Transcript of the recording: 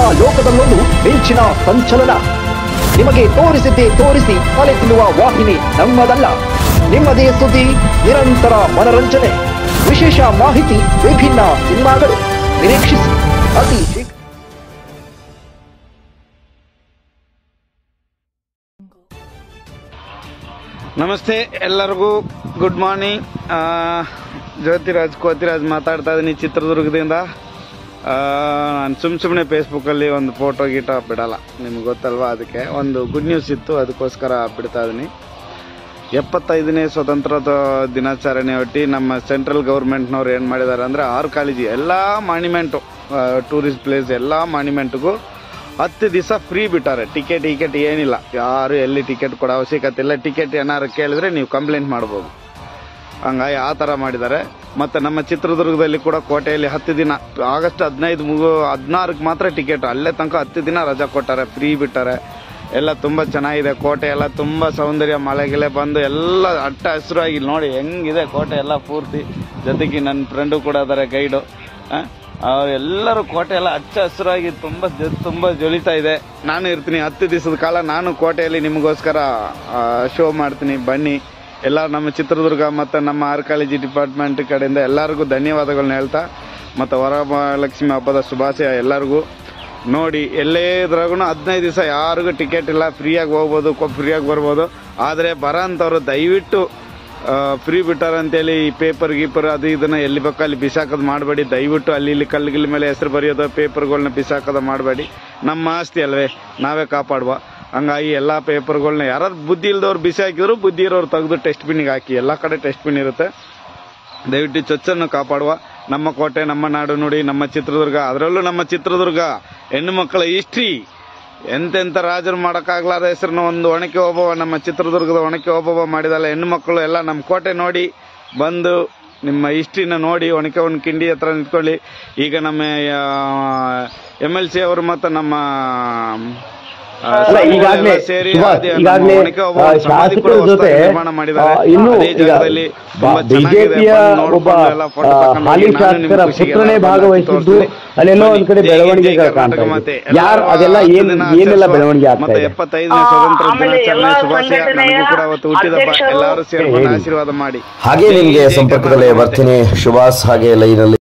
Cinema ಲೋಕದಲ್ಲೊಂದು ಮಿಂಚಿನ ಸಂಚಲನ ನಿಮಗೆ ತೋರಿಸಿದ್ದೇ ತೋರಿಸಿ ತಲೆ ತಿನ್ನುವ ವಾಹಿನಿ ನಮ್ಮದಲ್ಲ ನಿಮ್ಮದೇ ಸುದ್ದಿ ನಿರಂತರ ಮನರಂಜನೆ ವಿಶೇಷ ಮಾಹಿತಿ ವಿಭಿನ್ನ ಸಿನಿಮಾಗಳು ನಿರೀಕ್ಷಿಸಿ ಅತಿ ಶೀಘ್ರ ನಮಸ್ತೆ ಎಲ್ಲರಿಗೂ ಗುಡ್ ಮಾರ್ನಿಂಗ್ ಜ್ಯೋತಿರಾಜ್ ಕೋತಿರಾಜ್ ಮಾತಾಡ್ತಾ ಇದ್ದೀನಿ ಚಿತ್ರದುರ್ಗದಿಂದ ನಾನು ಸುಮ್ಮ ಸುಮ್ಮನೆ ಫೇಸ್ಬುಕ್ಕಲ್ಲಿ ಒಂದು ಫೋಟೋ ಗೀಟೋ ಬಿಡಲ್ಲ ನಿಮ್ಗೆ ಗೊತ್ತಲ್ವಾ ಅದಕ್ಕೆ ಒಂದು ಗುಡ್ ನ್ಯೂಸ್ ಇತ್ತು ಅದಕ್ಕೋಸ್ಕರ ಬಿಡ್ತಾ ಇದ್ದೀನಿ ಎಪ್ಪತ್ತೈದನೇ ಸ್ವತಂತ್ರದ ದಿನಾಚರಣೆ ಒಟ್ಟಿ ನಮ್ಮ ಸೆಂಟ್ರಲ್ ಗೌರ್ಮೆಂಟ್ನವ್ರು ಏನು ಮಾಡಿದ್ದಾರೆ ಅಂದರೆ ಆರು ಕಾಲೇಜಿ ಎಲ್ಲ ಮಾನ್ಯುಮೆಂಟು ಟೂರಿಸ್ಟ್ ಪ್ಲೇಸ್ ಎಲ್ಲ ಮಾನ್ಯುಮೆಂಟ್ಗೂ ಹತ್ತು ದಿವಸ ಫ್ರೀ ಬಿಟ್ಟಾರೆ ಟಿಕೆಟ್ ಟಿಕೆಟ್ ಏನಿಲ್ಲ ಯಾರು ಎಲ್ಲಿ ಟಿಕೆಟ್ ಕೊಡೋ ಅವಶ್ಯಕತೆ ಇಲ್ಲ ಟಿಕೆಟ್ ಏನಾರು ಕೇಳಿದ್ರೆ ನೀವು ಕಂಪ್ಲೇಂಟ್ ಮಾಡ್ಬೋದು ಹಂಗಾಗಿ ಆ ಥರ ಮಾಡಿದ್ದಾರೆ ಮತ್ತು ನಮ್ಮ ಚಿತ್ರದುರ್ಗದಲ್ಲಿ ಕೂಡ ಕೋಟೆಯಲ್ಲಿ ಹತ್ತು ದಿನ ಆಗಸ್ಟ್ ಹದಿನೈದು ಮುಗು ಹದಿನಾರಕ್ಕೆ ಮಾತ್ರ ಟಿಕೆಟ್ ಅಲ್ಲೇ ತನಕ ಹತ್ತು ದಿನ ರಜಾ ಕೊಟ್ಟಾರೆ ಫ್ರೀ ಬಿಟ್ಟಾರೆ ಎಲ್ಲ ತುಂಬ ಚೆನ್ನಾಗಿದೆ ಕೋಟೆ ಎಲ್ಲ ತುಂಬ ಸೌಂದರ್ಯ ಮಳೆಗೆಲೆ ಬಂದು ಎಲ್ಲ ಅಟ್ಟ ಹಸಿರಾಗಿ ನೋಡಿ ಹೆಂಗಿದೆ ಕೋಟೆ ಎಲ್ಲ ಪೂರ್ತಿ ಜೊತೆಗೆ ನನ್ನ ಫ್ರೆಂಡು ಕೂಡ ಅದಾರೆ ಗೈಡು ಎಲ್ಲರೂ ಕೋಟೆ ಎಲ್ಲ ಹಚ್ಚ ಹಸಿರಾಗಿ ತುಂಬ ಜ- ತುಂಬ ಜೊಲಿತಾ ಇದೆ ನಾನು ಇರ್ತೀನಿ ಹತ್ತು ದಿವಸದ ಕಾಲ ನಾನು ಕೋಟೆಯಲ್ಲಿ ನಿಮಗೋಸ್ಕರ ಶೋ ಮಾಡ್ತೀನಿ ಬನ್ನಿ ಎಲ್ಲ ನಮ್ಮ ಚಿತ್ರದುರ್ಗ ಮತ್ತು ನಮ್ಮ ಆರ್ಕಾಲಜಿ ಡಿಪಾರ್ಟ್ಮೆಂಟ್ ಕಡೆಯಿಂದ ಎಲ್ಲರಿಗೂ ಧನ್ಯವಾದಗಳನ್ನ ಹೇಳ್ತಾ ಮತ್ತು ವರಮಹಾಲಕ್ಷ್ಮಿ ಹಬ್ಬದ ಶುಭಾಶಯ ಎಲ್ಲರಿಗೂ ನೋಡಿ ಎಲ್ಲೇ ಇದ್ರಾಗೂ ಹದಿನೈದು ದಿವಸ ಯಾರಿಗೂ ಟಿಕೆಟ್ ಇಲ್ಲ ಫ್ರೀಯಾಗಿ ಹೋಗ್ಬೋದು ಫ್ರೀಯಾಗಿ ಬರ್ಬೋದು ಆದರೆ ಬರೋಂಥವ್ರು ದಯವಿಟ್ಟು ಫ್ರೀ ಬಿಟ್ಟಾರ ಅಂತೇಳಿ ಈ ಪೇಪರ್ ಗೀಪರ್ ಅದು ಇದನ್ನ ಎಲ್ಲಿ ಬೇಕೋ ಅಲ್ಲಿ ಬಿಸಾಕೋದು ಮಾಡಬೇಡಿ ದಯವಿಟ್ಟು ಅಲ್ಲಿ ಇಲ್ಲಿ ಕಲ್ಲಿಗಿಲ್ ಮೇಲೆ ಹೆಸರು ಬರೆಯೋದು ಪೇಪರ್ಗಳನ್ನ ಬಿಸಾಕೋದು ಮಾಡಬೇಡಿ ನಮ್ಮ ಆಸ್ತಿ ಅಲ್ವೇ ನಾವೇ ಕಾಪಾಡುವ ಹಂಗಾಗಿ ಎಲ್ಲಾ ಪೇಪರ್ಗಳನ್ನ ಯಾರು ಬುದ್ಧಿ ಇಲ್ದವ್ರು ಬಿಸಿ ಹಾಕಿದ್ರು ಬುದ್ಧಿ ಇರೋರು ತೆಗೆದು ಟೆಸ್ಟ್ ಬಿನ್ನಿಗೆ ಹಾಕಿ ಎಲ್ಲ ಕಡೆ ಟೆಸ್ಟ್ ಬಿನ್ ಇರುತ್ತೆ ದಯವಿಟ್ಟು ಚೊಚ್ಚನ್ನು ಕಾಪಾಡುವ ನಮ್ಮ ಕೋಟೆ ನಮ್ಮ ನಾಡು ನುಡಿ ನಮ್ಮ ಚಿತ್ರದುರ್ಗ ಅದರಲ್ಲೂ ನಮ್ಮ ಚಿತ್ರದುರ್ಗ ಹೆಣ್ಣು ಮಕ್ಕಳ ಹಿಸ್ಟ್ರಿ ಎಂತೆಂಥ ರಾಜರು ಮಾಡೋಕ್ಕಾಗ್ಲಾರ ಹೆಸರನ್ನ ಒಂದು ಒಣಕೆ ಓಬವ್ವ ನಮ್ಮ ಚಿತ್ರದುರ್ಗದ ಒಣಕೆ ಓಬವ್ವ ಮಾಡಿದಲ್ಲ ಹೆಣ್ಣು ಮಕ್ಕಳು ಎಲ್ಲ ನಮ್ಮ ಕೋಟೆ ನೋಡಿ ಬಂದು ನಿಮ್ಮ ಹಿಸ್ಟ್ರಿನ ನೋಡಿ ಒಣಕೆ ಒಂದು ಕಿಂಡಿ ಹತ್ರ ನಿಂತ್ಕೊಳ್ಳಿ ಈಗ ನಮ್ಮ ಎಮ್ ಎಲ್ ಸಿ ಅವರು ಮತ್ತು ನಮ್ಮ ಆ, ಅಲ್ಲ, ಈಗಾಗ್ಲೇ ಎಲ್ಲ ಸೇರಿ ಸುಭಾಷ್, ಅದೇ ನಮ್ಮ ಈಗಾಗ್ಲೇ ಒಣಕೆ ಓಬವ್ವ ಆ, ಸಮಾಧಿ ಕೂಡ ಶಾಸಕರ ಜೊತೆ ಹೊಸ್ದಾಗಿ ನಿರ್ಮಾಣ ಮಾಡಿದ್ದಾರೆ ಆ, ಇನ್ನೂ ಅದೇ ಈಗ ಜಾಗದಲ್ಲಿ ತುಂಬಾ ಚೆನ್ನಾಗಿದೆ. ಬಿಜೆಪಿಯ ಬಂದು ನೋಡ್ಕೊಂಡು ಒಬ್ಬ ಎಲ್ಲ photo ಆ, ತಕೊಂಡು ಹಾಲಿ ಹೋಗಿ ನಾನು ನಿಮ್ಮ ಶಾಸಕರ ಖುಷಿಗೆ ಪುತ್ರನೇ ಎಲ್ಲ ಭಾಗವಹಿಸಿದ್ದು ತೋರಿಸ್ತೀನಿ. ಅಲ್ಲೆಲ್ಲೋ ಒಂದ್ ಕಡೆ ಜೈ ಹಿಂದ್, ಬೆಳವಣಿಗೆಗಳು ಜೈ ಕಾಣ್ತಾ ಕರ್ನಾಟಕ ಇದೆ ಮಾತೆ. ಯಾರು ಎಲ್ಲರೂ ಅದೆಲ್ಲ ಹತ್ತು ಏನ್ ದಿನ ಏನೆಲ್ಲ ಆಚರಿಸುವ ಬೆಳವಣಿಗೆ ಆಗ್ತಾ ಮತ್ತೆ ಇದೆ ಎಪ್ಪತ್ತೈದನೇ ಆ, ಸ್ವತಂತ್ರ ಆಮೇಲೆ ದಿನಾಚರಣೆ ಎಲ್ಲ ಶುಭಾಶಯ ಸಂಘಟನೆಯ ನನಗೂ ಕೂಡ ಅವತ್ತು ಹುಟ್ಟಿದಬ್ಬ ಅಧ್ಯಕ್ಷರು ಎಲ್ಲರೂ ಸೇರ್ಕೊಂಡು ಹೇಳಿ. ಆಶೀರ್ವಾದ ಮಾಡಿ ಹಾಗೆ ಜೈ ನಿಮಗೆ ಹಿಂದ್, ಜೈ ಸಂಪರ್ಕದಲ್ಲಿ ಕರ್ನಾಟಕ ಮಾತೆ. ಬರ್ತೀನಿ ಸುಭಾಷ್ ಹಾಗೆ ಲೈನಲ್ಲಿ